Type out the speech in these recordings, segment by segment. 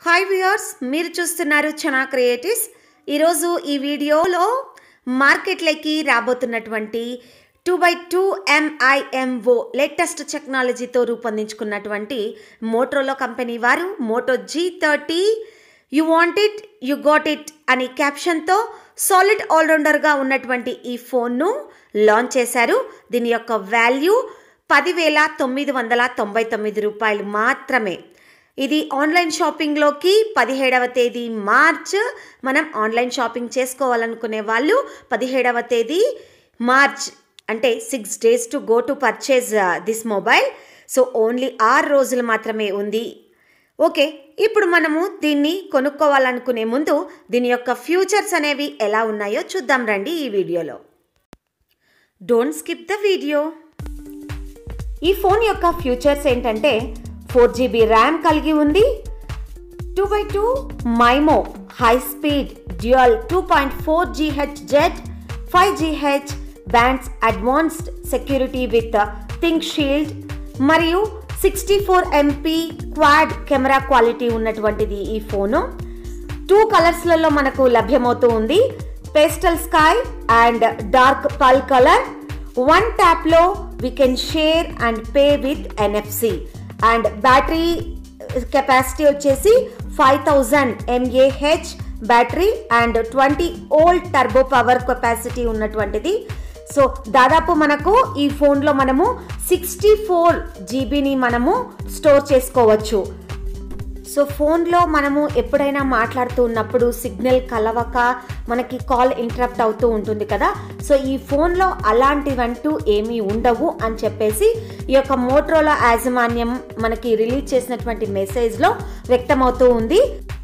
hi viewers మీరు చూస్తున్నారు chana creatives ఈరోజు ఈ వీడియోలో మార్కెట్లోకి రాబోతున్నటువంటి two by two MIMO latest టెక్నాలజీతో రూపొందించుకున్నటువంటి మోటోలో కంపెనీ వారు Moto G thirty you want it you got it అని క్యాప్షన్తో సాలిడ్ ఆల్రౌండర్గా ఉన్నటువంటి ఈ ఫోన్ను లాంచ్ చేశారు దీని యొక్క వాల్యూ పదివేల తొమ్మిది వందల తొంభై తొమ్మిది రూపాయలు మాత్రమే ఇది ఆన్లైన్ షాపింగ్లోకి పదిహేడవ తేదీ మార్చ్ మనం ఆన్లైన్ షాపింగ్ చేసుకోవాలనుకునే వాళ్ళు పదిహేడవ తేదీ మార్చ్ అంటే six days to go to purchase this mobile so only ఆరు రోజులు మాత్రమే ఉంది ఓకే ఇప్పుడు మనము దీన్ని కొనుక్కోవాలనుకునే ముందు దీని యొక్క ఫ్యూచర్స్ అనేవి ఎలా ఉన్నాయో చూద్దాం రండి ఈ వీడియోలో డోంట్ స్కిప్ ద వీడియో ఈ ఫోన్ యొక్క ఫ్యూచర్స్ ఏంటంటే ఫోర్ జీబీ ర్యామ్ కలిగి ఉంది two by two MIMO high speed dual two point four G H Z five G H bands advanced security with Think Shield మరియు sixty four MP quad camera quality ఉన్నటువంటిది ఈ phone two కలర్స్లలో మనకు లభ్యమవుతూ ఉంది pastel sky and dark pearl colour one ట్యాప్లో we can share and pay with NFC and battery capacity వచ్చేసి five thousand mAh battery and twenty old turbo power capacity ఉన్నటువంటిది so దాదాపు మనకు ఈ ఫోన్లో మనము సిక్స్టీ ఫోర్ జీబీని మనము స్టోర్ చేసుకోవచ్చు సో ఫోన్లో మనము ఎప్పుడైనా మాట్లాడుతూ ఉన్నప్పుడు సిగ్నల్ కలవక మనకి కాల్ ఇంటరప్ట్ అవుతూ ఉంటుంది కదా సో ఈ ఫోన్లో అలాంటివంటూ ఏమీ ఉండవు అని చెప్పేసి ఈ యొక్క మోట్రోలా యాజమాన్యం మనకి రిలీజ్ చేసినటువంటి మెసేజ్లో వ్యక్తమవుతూ ఉంది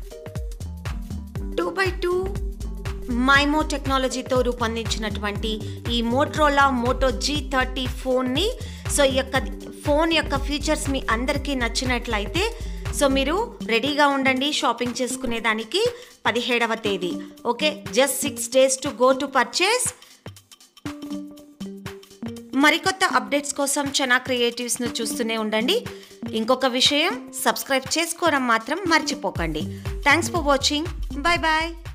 టూ బై టూ మైమో టెక్నాలజీతో రూపొందించినటువంటి ఈ మోట్రోలా మోటో జీ థర్టీ ఫోన్ని సో ఈ యొక్క ఫోన్ యొక్క ఫీచర్స్ మీ అందరికీ నచ్చినట్లయితే సో మీరు రెడీగా ఉండండి షాపింగ్ చేసుకునే దానికి పదిహేడవ తేదీ okay just six days to go to purchase మరికొత్త అప్డేట్స్ కోసం చనా క్రియేటివ్స్ను చూస్తూనే ఉండండి ఇంకొక విషయం సబ్స్క్రైబ్ చేసుకోవడం మాత్రం మర్చిపోకండి thanks for watching bye bye